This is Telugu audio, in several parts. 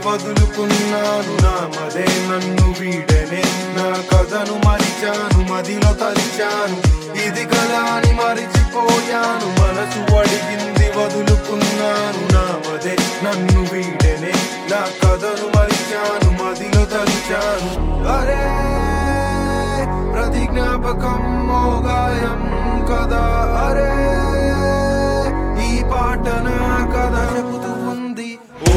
వదులుకున్నాను నా మదే నన్ను వీడనే నా కథను మరిచాను మదిలో తలిచాను ఇది కదా అని మరిచిపోయాను మనసు అడిగింది వదులుకున్నాను నా మదే నన్ను వీడనే నా కథను మరిచాను మదిలో తలిచాను అరే ప్రతి జ్ఞాపకం మోగాయం కదా అరే ఈ పాట నా కథ చెబుతూ ఉంది ఓ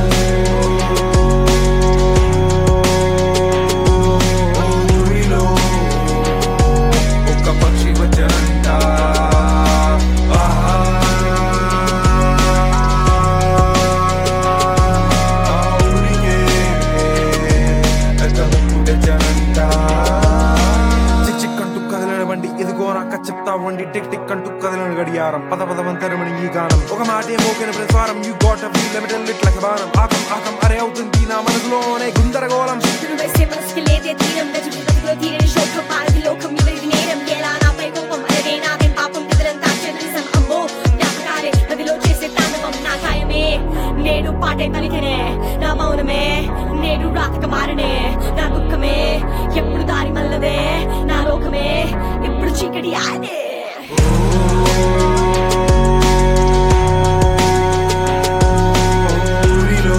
ఊరిలో ఒక పక్షి వచ్చానంట ఆహా. ఆ ఊరికే పెద్ద ముక్కు తెచ్చానంట. చిక్ చిక్ అంటూ కదలన బండి ఇదిగో నాక చెప్తా వండి టిక్ టిక్ అంటూ కదలన గడియారం పద పద వంతరమని ఈ గానం ఒక మాటే మోకిన ప్రతివారం you got a feel limited lit like బాణం ఆకం ఆకం అరే అవుతుంది నా మనసులోనే గుందరగోళం నువ్వు వేసే మనసుకి లేదే తీరం గజపుటలో తీరని శోకం మారది లోకం ఎవరిది నేరం ఎలా నాపై కోపం అరవే నాదేం పాపం కదలంతా నిజం అమ్మో జ్ఞాపకాలే నదిలో చేసే తాండవం నా కాయమే నేడు పాటే పలికనే నా మౌనమే నేడు రాతక మారనే నా దుఃఖమే ఎప్పుడు దారి మల్లదే నా లోకమే ఎప్పుడు చీకటి ఆడే ఊరిలో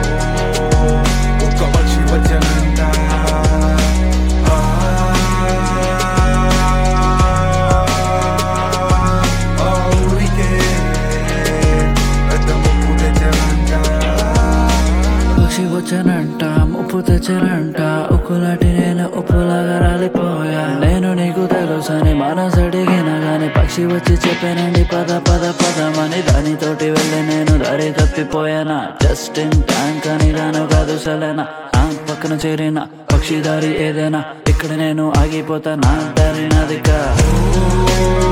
ఒక పక్షి వచ్చానంట ఆ, ఆ ఊరికే పెద్ద ముక్కు తెచ్చానంట పక్షి వచ్చానంట ఉప్పు తెచ్చానంట ఉక్కులాంటి నేను ఉప్పులాగా రాలిపోయా నేను నీకు తెలుసని మనసు అడిగిన గాని పక్షి వచ్చి చెప్పానండి పద పద పదమని దానితోటి వెళ్ళి నేను దారి తప్పిపోయానా జస్ట్ ఇన్ టైం కానీ రాను కాదు సలేనా నా పక్కన చేరిన పక్షి దారి ఏదైనా ఇక్కడ నేను ఆగిపోతా నా దారి నాదిగా ఓ